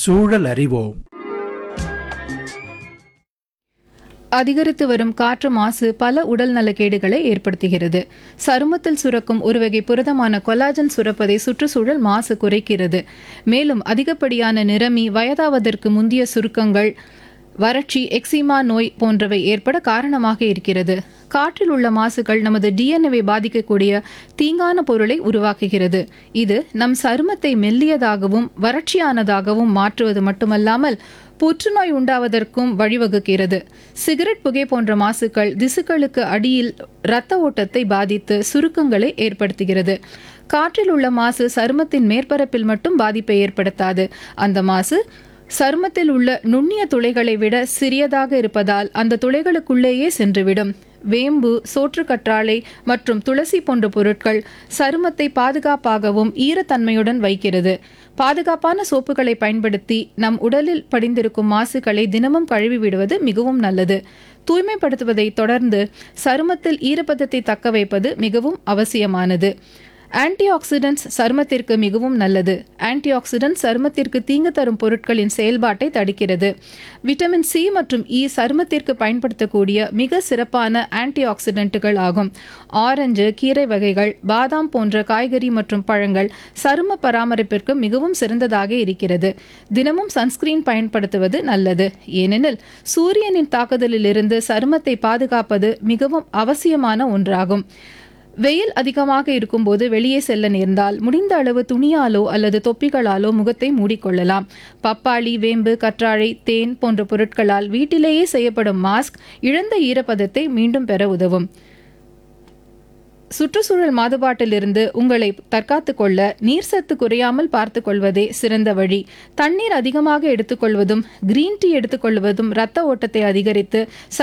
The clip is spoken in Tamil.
சூழல் அறிவோம் அதிகரித்து வரும் காற்று மாசு பல உடல் நலக்கேடுகளை ஏற்படுத்துகிறது சருமத்தில் சுரக்கும் ஒரு வகை புரதமான கொலாஜன் சுரப்பதை சுற்றுச்சூழல் மாசு குறைக்கிறது மேலும் அதிகப்படியான நிறமி வயதாவதற்கு முந்திய சுருக்கங்கள் வறட்சி எக்ஸிமா நோய் போன்றவை ஏற்பட காரணமாக இருக்கிறது காற்றில் உள்ள மாசுகள் நமது டிஎன்ஏவை பாதிக்கக்கூடிய தீங்கான பொருளை உருவாக்குகிறது இது நம் சருமத்தை மெல்லியதாகவும் வறட்சியானதாகவும் மாற்றுவது மட்டுமல்லாமல் புற்றுநோய் உண்டாவதற்கும் வழிவகுக்கிறது சிகரெட் புகை போன்ற மாசுக்கள் திசுக்களுக்கு அடியில் இரத்த ஓட்டத்தை பாதித்து சுருக்கங்களை ஏற்படுத்துகிறது காற்றில் உள்ள மாசு சருமத்தின் மேற்பரப்பில் மட்டும் பாதிப்பை ஏற்படுத்தாது அந்த மாசு சருமத்தில் உள்ள நுண்ணிய துளைகளை விட சிறியதாக இருப்பதால் அந்த துளைகளுக்குள்ளேயே சென்றுவிடும் வேம்பு சோற்றுக்கற்றாழை மற்றும் துளசி போன்ற பொருட்கள் சருமத்தை பாதுகாப்பாகவும் ஈரத்தன்மையுடன் வைக்கிறது பாதுகாப்பான சோப்புகளை பயன்படுத்தி நம் உடலில் படிந்திருக்கும் மாசுகளை தினமும் கழுவி விடுவது மிகவும் நல்லது தூய்மைப்படுத்துவதை தொடர்ந்து சருமத்தில் ஈரப்பதத்தை தக்க வைப்பது மிகவும் அவசியமானது ஆன்டி ஆக்சிடென்ட்ஸ் சருமத்திற்கு மிகவும் நல்லது ஆன்டி ஆக்சிடென்ட் சருமத்திற்கு தீங்கு தரும் பொருட்களின் செயல்பாட்டை தடுக்கிறது விட்டமின் சி மற்றும் இ சருமத்திற்கு பயன்படுத்தக்கூடிய மிக சிறப்பான ஆன்டி ஆக்சிடென்ட்டுகள் ஆகும் ஆரஞ்சு கீரை வகைகள் பாதாம் போன்ற காய்கறி மற்றும் பழங்கள் சரும பராமரிப்பிற்கு மிகவும் சிறந்ததாக இருக்கிறது தினமும் சன்ஸ்கிரீன் பயன்படுத்துவது நல்லது ஏனெனில் சூரியனின் தாக்குதலிலிருந்து சருமத்தை பாதுகாப்பது மிகவும் அவசியமான ஒன்றாகும் வெயில் அதிகமாக இருக்கும்போது வெளியே செல்ல நேர்ந்தால் முடிந்த அளவு துணியாலோ அல்லது தொப்பிகளாலோ முகத்தை மூடிக்கொள்ளலாம் பப்பாளி வேம்பு கற்றாழை தேன் போன்ற பொருட்களால் வீட்டிலேயே செய்யப்படும் மாஸ்க் இழந்த ஈரப்பதத்தை மீண்டும் பெற உதவும் சுற்றுச்சூழல் மாசுபாட்டிலிருந்து உங்களை தற்காத்துக் கொள்ள நீர் சத்து குறையாமல் பார்த்துக் கொள்வதே சிறந்த வழி தண்ணீர் அதிகமாக எடுத்துக்கொள்வதும் கிரீன் டீ எடுத்துக்கொள்வதும் இரத்த ஓட்டத்தை அதிகரித்து